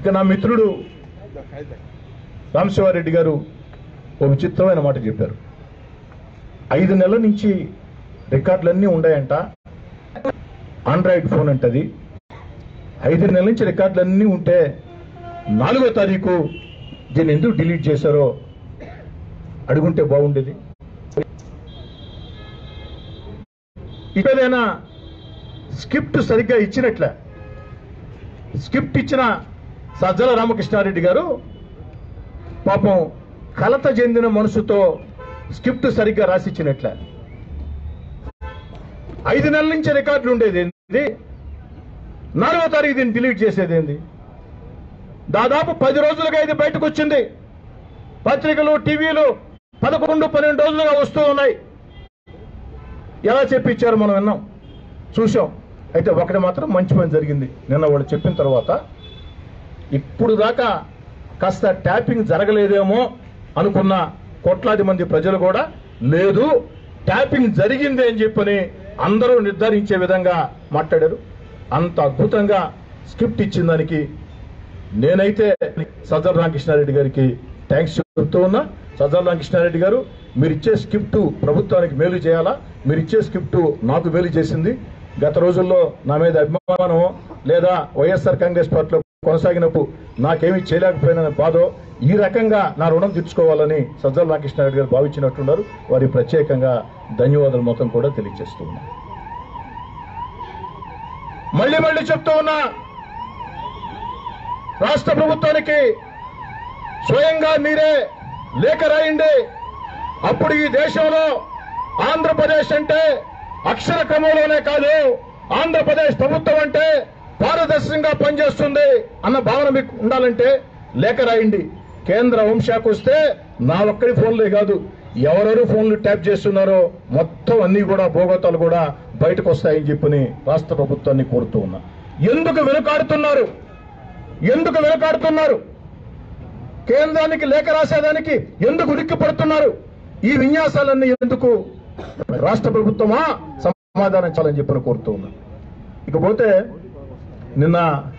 ఇక నా మిత్రుడు రామశివారెడ్డి గారు ఓ విచిత్రమైన మాట చెప్పారు ఐదు నెలల నుంచి రికార్డులన్నీ ఉన్నాయంట ఆండ్రాయిడ్ ఫోన్ అంటది ఐదు నెలల నుంచి రికార్డులన్నీ ఉంటే నాలుగో తారీఖు దీన్ని ఎందుకు డిలీట్ చేశారో అడుగుంటే బాగుండేది ఇక్కడైనా స్క్రిప్ట్ సరిగ్గా ఇచ్చినట్లే స్క్రిప్ట్ ఇచ్చిన సజ్జల రామకృష్ణారెడ్డి గారు పాపం కలత చెందిన మనసుతో స్క్రిప్ట్ సరిగ్గా రాసిచ్చినట్లే ఐదు నెలల నుంచి రికార్డులు ఉండేది ఏంది నాలుగో తారీఖు దీన్ని డిలీట్ చేసేది ఏంది దాదాపు పది రోజులుగా ఇది బయటకు వచ్చింది పత్రికలు టీవీలు పదకొండు పన్నెండు రోజులుగా వస్తూ ఉన్నాయి ఎలా చెప్పించారు మనం విన్నాం చూసాం అయితే ఒకటి మాత్రం మంచి పని జరిగింది నిన్న వాళ్ళు చెప్పిన తర్వాత ఇప్పుడు దాకా కాస్త ట్యాపింగ్ జరగలేదేమో అనుకున్న కోట్లాది మంది ప్రజలు కూడా లేదు ట్యాపింగ్ జరిగింది అని చెప్పని అందరూ నిర్ధారించే విధంగా మాట్లాడారు అంత అద్భుతంగా స్క్రిప్ట్ ఇచ్చిన దానికి నేనైతే సజ్జల రామకృష్ణారెడ్డి గారికి థ్యాంక్స్ చెప్తూ ఉన్నా సజ్జల రామకృష్ణారెడ్డి గారు మీరు ఇచ్చే స్క్రిప్ట్ ప్రభుత్వానికి మేలు చేయాలా మీరు ఇచ్చే స్క్రిప్ట్ నాకు మేలు చేసింది గత రోజుల్లో నా మీద అభిమానం లేదా వైఎస్ఆర్ కాంగ్రెస్ పార్టీలో కొనసాగినప్పుడు నాకేమీ చేయలేకపోయిన బాధో ఈ రకంగా నా రుణం తీర్చుకోవాలని సజ్జల రామకృష్ణారెడ్డి గారు భావించినట్టున్నారు వారి ప్రత్యేకంగా ధన్యవాదాలు మొత్తం కూడా తెలియజేస్తూ ఉన్నా మళ్ళీ మళ్ళీ చెప్తూ ఉన్నా రాష్ట్ర ప్రభుత్వానికి స్వయంగా మీరే లేఖ రాయండి అప్పుడు ఈ దేశంలో ఆంధ్రప్రదేశ్ అంటే అక్షర క్రమంలోనే కాదు ఆంధ్రప్రదేశ్ ప్రభుత్వం అంటే పారదర్శకంగా పనిచేస్తుంది అన్న భావన మీకు ఉండాలంటే లేఖ రాయండి కేంద్ర హోంశాఖ వస్తే నా ఒక్కడి ఫోన్లే కాదు ఎవరెవరు ఫోన్లు ట్యాప్ చేస్తున్నారో మొత్తం అన్ని కూడా భోగోతాలు కూడా బయటకు వస్తాయని చెప్పని రాష్ట్ర ప్రభుత్వాన్ని కోరుతూ ఉన్నా ఎందుకు వెనుకాడుతున్నారు ఎందుకు వెనుకాడుతున్నారు కేంద్రానికి లేఖ రాసేదానికి ఎందుకు ఉలిక్కి పడుతున్నారు ఈ విన్యాసాలన్నీ ఎందుకు రాష్ట్ర ప్రభుత్వమా సమాధానం చాలని చెప్పని కోరుతూ ఉన్నా ఇకపోతే నిన్న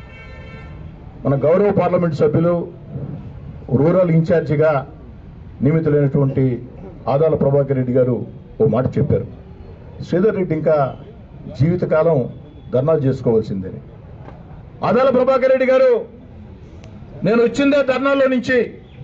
మన గౌరవ పార్లమెంట్ సభ్యులు రూరల్ ఇన్ఛార్జిగా నియమితులైనటువంటి ఆదాల ప్రభాకర్ రెడ్డి గారు ఓ మాట చెప్పారు శ్రీధర్ రెడ్డి ఇంకా జీవితకాలం ధర్నాలు చేసుకోవాల్సిందని ఆదాల ప్రభాకర్ రెడ్డి గారు నేను వచ్చిందే ధర్నాల్లో నుంచి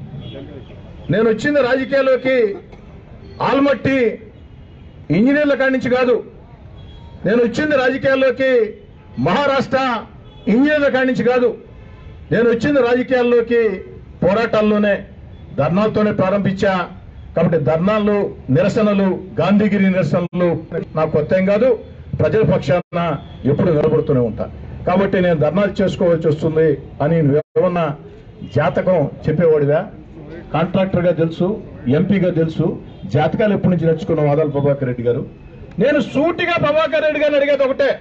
నేను వచ్చింది రాజకీయాల్లోకి ఆల్మట్టి ఇంజనీర్ల కాడి నుంచి కాదు నేను వచ్చింది రాజకీయాల్లోకి మహారాష్ట్ర ఇంజనీర్ల కాడి నుంచి కాదు నేను వచ్చింది రాజకీయాల్లోకి పోరాటాల్లోనే ధర్నాలతోనే ప్రారంభించా కాబట్టి ధర్నాలు నిరసనలు గాంధీగిరి నిరసనలు నాకు కొత్త ఏం కాదు ప్రజల పక్షాన ఎప్పుడు నిలబడుతూనే ఉంటా కాబట్టి నేను ధర్నాలు చేసుకోవాల్సి వస్తుంది అని నువ్వేమన్నా జాతకం చెప్పేవాడివా కాంట్రాక్టర్ గా తెలుసు ఎంపీగా తెలుసు జాతకాలు ఎప్పటి నుంచి నేర్చుకున్న వాదాలు ప్రభాకర్ రెడ్డి గారు నేను సూటిగా ప్రభాకర్ రెడ్డి గారిని అడిగేది ఒకటే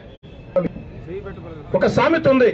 ఒక సామెత ఉంది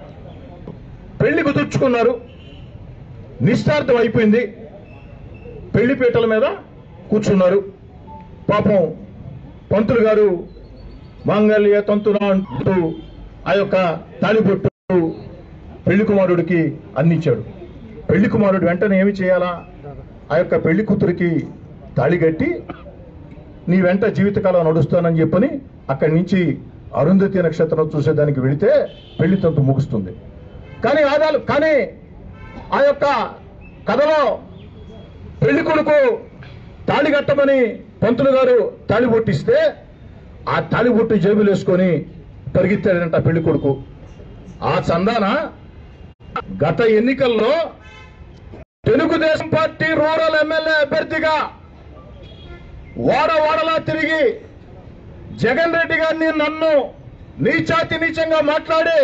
పెళ్లి కుదుర్చుకున్నారు నిశ్చార్థం అయిపోయింది పెళ్లి పీటల మీద కూర్చున్నారు పాపం పంతులు గారు మాంగళ్య తంతున అంటూ ఆ యొక్క తాళిబొట్టు పెళ్లి కుమారుడికి అందించాడు పెళ్లి కుమారుడు వెంటనే ఏమి చేయాలా ఆ యొక్క పెళ్లి కూతురికి తాళి కట్టి నీ వెంట జీవితకాలం నడుస్తానని చెప్పని అక్కడి నుంచి అరుంధతి నక్షత్రం చూసేదానికి వెళితే పెళ్లి తంతు ముగుస్తుంది కానీ ఆదాలు కానీ ఆ యొక్క కథలో పెళ్లి కొడుకు తాళి కట్టమని పంతులు గారు తాళి పొట్టిస్తే ఆ తాళి పొట్టు జేబులు వేసుకొని పరిగెత్తాడంట పెళ్లి కొడుకు ఆ చందాన గత ఎన్నికల్లో తెలుగుదేశం పార్టీ రూరల్ ఎమ్మెల్యే అభ్యర్థిగా వాడ వాడలా తిరిగి జగన్ రెడ్డి గారిని నన్ను నీచాతి నీచంగా మాట్లాడి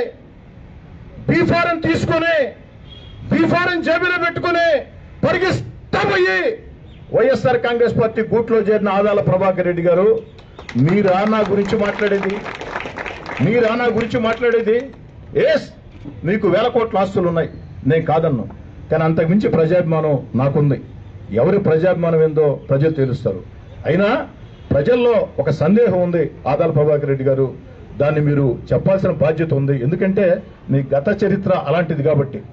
బీఫారం తీసుకుని బీఫారం జేబులో పెట్టుకుని పరిగిస్తాపోయి వైఎస్ఆర్ కాంగ్రెస్ పార్టీ గూట్లో చేరిన ఆదాల ప్రభాకర్ రెడ్డి గారు మీరా నా గురించి మాట్లాడేది మీరా నా గురించి మాట్లాడేది ఎస్ మీకు వేల కోట్ల ఆస్తులు ఉన్నాయి నేను కాదన్ను కానీ అంతకుమించి ప్రజాభిమానం నాకుంది ఎవరి ప్రజాభిమానం ఏందో ప్రజలు తెలుస్తారు అయినా ప్రజల్లో ఒక సందేహం ఉంది ఆదాల ప్రభాకర్ రెడ్డి గారు దాన్ని మీరు చెప్పాల్సిన బాధ్యత ఉంది ఎందుకంటే మీ గత చరిత్ర అలాంటిది కాబట్టి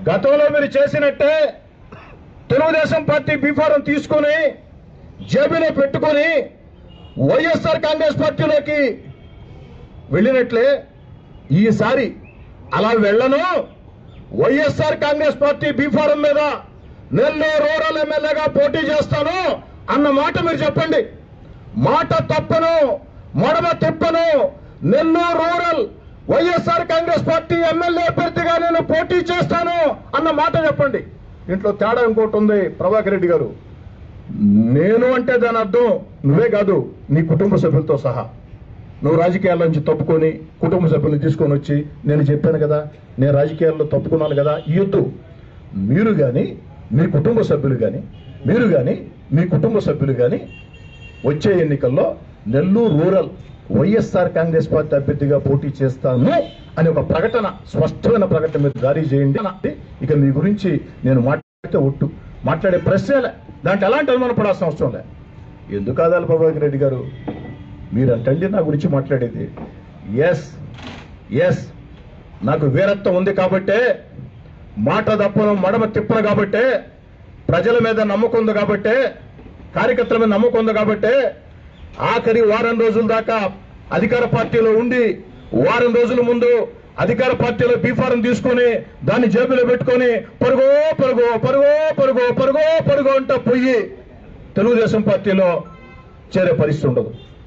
గతంలో మీరు చేసినట్టే తెలుగుదేశం పార్టీ బీఫారం తీసుకుని జేబులో పెట్టుకొని వైఎస్ఆర్ కాంగ్రెస్ పార్టీలోకి వెళ్ళినట్లే ఈసారి అలా వెళ్ళను వైఎస్ఆర్ కాంగ్రెస్ పార్టీ బీఫారం మీద నెల్లూరు రూరల్ ఎమ్మెల్యేగా పోటీ చేస్తాను అన్న మాట మీరు చెప్పండి మాట తప్పను మడమ తిప్పను Nellore rural YSR Congress party MLA అభ్యర్థిగా నేను పోటీ చేస్తాను అన్న మాట చెప్పండి ఇంట్లో తేడా ఇంకోటి ఉంది ప్రభాకర్ రెడ్డి గారు నేను అంటే దాని అర్థం నువ్వే కాదు నీ కుటుంబ సభ్యులతో సహా నువ్వు రాజకీయాల నుంచి తప్పుకొని కుటుంబ సభ్యులను తీసుకొని వచ్చి నేను చెప్పాను కదా నేను రాజకీయాల్లో తప్పుకున్నాను కదా ఇయ్యొద్దు మీరు కానీ మీ కుటుంబ సభ్యులు కానీ మీరు కానీ మీ కుటుంబ సభ్యులు కానీ వచ్చే ఎన్నికల్లో Nellore rural YSR Congress party అభ్యర్థిగా పోటీ చేస్తాను అని ఒక ప్రకటన స్పష్టమైన ప్రకటన మీరు జారీ చేయండి ఇక మీ గురించి నేను మాట్లాడితే ఒట్టు మాట్లాడే ప్రశ్నలే దాంట్లో ఎలాంటి అనుమానం పడాల్సిన అవసరం లే ఎందుకు ఆదాల ప్రభాకర్ రెడ్డి గారు మీరంటండి నా గురించి మాట్లాడేది ఎస్ ఎస్ నాకు వీరత్వం ఉంది కాబట్టే మాట దప్పను మడమ తిప్పను కాబట్టే ప్రజల మీద నమ్మకం ఉంది కాబట్టే కార్యకర్తల మీద నమ్మకం ఉంది కాబట్టే ఆఖరి వారం రోజుల దాకా అధికార పార్టీలో ఉండి వారం రోజుల ముందు అధికార పార్టీలో బీఫారం తీసుకొని దాన్ని జేబులో పెట్టుకొని పరుగో పరుగో పరుగో పరుగో పరుగో పరుగో అంటూ పోయి తెలుగుదేశం పార్టీలో చేరే పరిస్థితి ఉండదు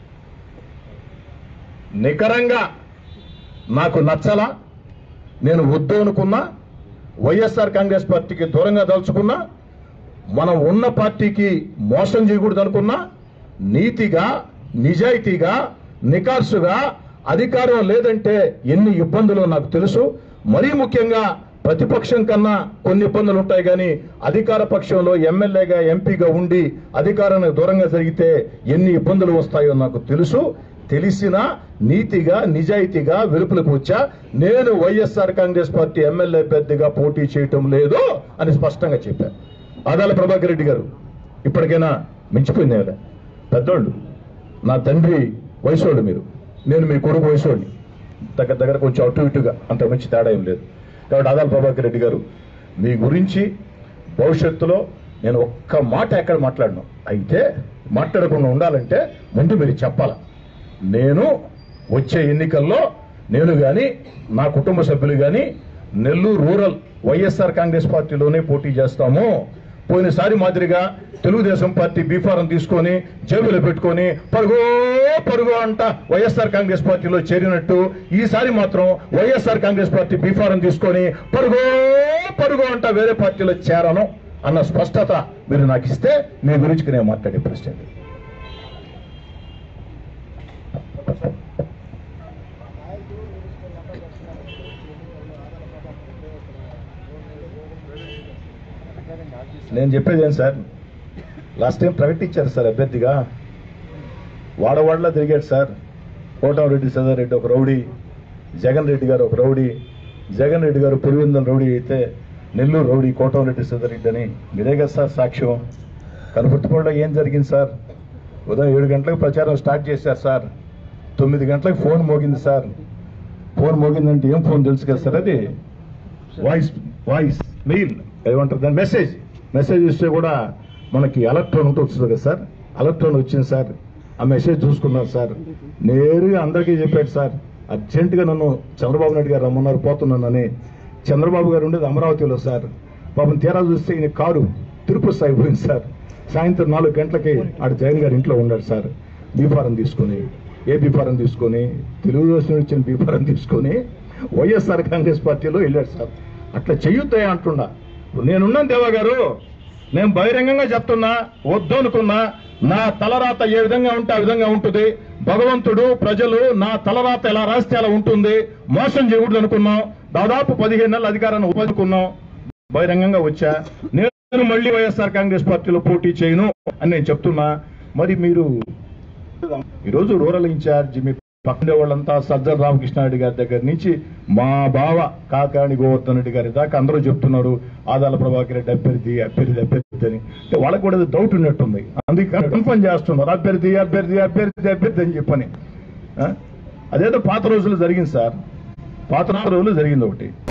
నికరంగా నాకు నచ్చలా నేను వద్దు అనుకున్నా వైఎస్ఆర్ కాంగ్రెస్ పార్టీకి దూరంగా దలుచుకున్నా మనం ఉన్న పార్టీకి మోసం చేయకూడదు అనుకున్నా నీతిగా నిజాయితీగా నికార్సుగా అధికారం లేదంటే ఎన్ని ఇబ్బందులు నాకు తెలుసు మరీ ముఖ్యంగా ప్రతిపక్షం కన్నా కొన్ని ఇబ్బందులు ఉంటాయి కానీ అధికార పక్షంలో ఎమ్మెల్యేగా ఎంపీగా ఉండి అధికారానికి దూరంగా జరిగితే ఎన్ని ఇబ్బందులు వస్తాయో నాకు తెలుసు తెలిసిన నీతిగా నిజాయితీగా వెలుపులకు వచ్చా నేను వైఎస్ఆర్ కాంగ్రెస్ పార్టీ ఎమ్మెల్యే అభ్యర్థిగా పోటీ చేయటం లేదు అని స్పష్టంగా చెప్పారు ఆదాల ప్రభాకర్ రెడ్డి గారు ఇప్పటికైనా మించిపోయింది కదా పెద్దోళ్ళు నా తండ్రి వయసోళ్ళు మీరు నేను మీ కొడుకు వయసోడిని దగ్గర దగ్గర కొంచెం అటు ఇటుగా అంత మంచి తేడా ఏం లేదు కాబట్టి ఆదాల ప్రభాకర్ రెడ్డి గారు మీ గురించి భవిష్యత్తులో నేను ఒక్క మాట ఎక్కడ మాట్లాడను అయితే మాట్లాడకుండా ఉండాలంటే ముందు మీరు చెప్పాలి నేను వచ్చే ఎన్నికల్లో నేను కానీ నా కుటుంబ సభ్యులు కానీ నెల్లూరు రూరల్ వైఎస్ఆర్ కాంగ్రెస్ పార్టీలోనే పోటీ చేస్తాము పోయినసారి మాదిరిగా తెలుగుదేశం పార్టీ బీఫారం తీసుకొని జేబులో పెట్టుకొని పరుగో పరుగో అంట వైఎస్ఆర్ కాంగ్రెస్ పార్టీలో చేరినట్టు ఈసారి మాత్రం వైఎస్ఆర్ కాంగ్రెస్ పార్టీ బీఫారం తీసుకొని పరుగో పరుగో అంట వేరే పార్టీలో చేరను అన్న స్పష్టత మీరు నాకు ఇస్తే మీ గురించి నేను మాట్లాడే ప్రశ్న ఇది. నేను చెప్పేది ఏం సార్ లాస్ట్ టైం ప్రకటించారు సార్ అభ్యర్థిగా వాడవాడలా తిరిగాడు సార్ కోటంరెడ్డి సదారెడ్డి ఒక రౌడీ జగన్ రెడ్డి గారు ఒక రౌడీ జగన్ రెడ్డి గారు పులివెందుల రౌడీ అయితే నెల్లూరు రౌడీ కోటంరెడ్డి సదారెడ్డి అని మీరే కదా సార్ సాక్ష్యం కనుపర్తిపూడిలో ఏం జరిగింది సార్ ఉదయం ఏడు గంటలకు ప్రచారం స్టార్ట్ చేశారు సార్ తొమ్మిది గంటలకు ఫోన్ మోగింది సార్ ఫోన్ మోగిందంటే ఏం ఫోన్ తెలుసు కదా సార్ అది వాయిస్ వాయిస్ మెయిల్ ఏమంటారు దాని మెసేజ్ మెసేజ్ ఇస్తే కూడా మనకి అలర్ట్ టోన్ ఉంటూ వస్తుంది కదా సార్ అలర్ట్ టోన్ వచ్చింది సార్ ఆ మెసేజ్ చూసుకున్నారు సార్ నేరుగా అందరికీ చెప్పాడు సార్ అర్జెంటుగా నన్ను చంద్రబాబు నాయుడు గారు రమ్మన్నారు పోతున్నానని చంద్రబాబు గారు ఉండేది అమరావతిలో సార్ పాపం తీరా చూస్తే ఈయన కారు తిరుపతి అయిపోయింది సార్ సాయంత్రం నాలుగు గంటలకి ఆడ జగన్ గారు ఇంట్లో ఉన్నాడు సార్ బీఫారం తీసుకొని ఏ బీఫారం తీసుకొని తెలుగుదేశం ఇచ్చిన బీఫారం తీసుకొని వైఎస్ఆర్ కాంగ్రెస్ పార్టీలో వెళ్ళాడు సార్ అట్లా చెయ్యొద్దయా అంటున్నా ఇప్పుడు నేనున్నాను దేవా గారు నేను బహిరంగంగా చెప్తున్నా వద్దు అనుకున్నా నా తలరాత ఏ విధంగా ఉంటే ఆ విధంగా ఉంటుంది భగవంతుడు ప్రజలు నా తలరాత ఎలా రాస్తే అలా ఉంటుంది మోసం చేయకూడదు అనుకున్నాం దాదాపు పదిహేను నెలల అధికారాన్ని ఉపయోగించుకున్నాం బహిరంగంగా వచ్చా నేను మళ్ళీ వైఎస్ఆర్ కాంగ్రెస్ పార్టీలో పోటీ చేయను అని నేను చెప్తున్నా మరి మీరు ఈరోజు రూరల్ ఇన్ఛార్జ్ మీ పక్కనే వాళ్ళంతా సజ్జల రామకృష్ణారెడ్డి గారి దగ్గర నుంచి మా బావ కాకాణి గోవర్ధన్ రెడ్డి గారి దాకా అందరూ చెప్తున్నారు ఆదాల ప్రభాకర్ రెడ్డి అభ్యర్థి అభ్యర్థి అభ్యర్థి అని అంటే వాళ్ళకి కూడా ఏదో డౌట్ ఉన్నట్టుంది అందుకని కన్ఫర్మ్ చేస్తున్నారు అభ్యర్థి అభ్యర్థి అభ్యర్థి అభ్యర్థి అని చెప్పని ఆ? అదేదో పాత రోజులు జరిగింది సార్ పాత రోజులు జరిగింది ఒకటి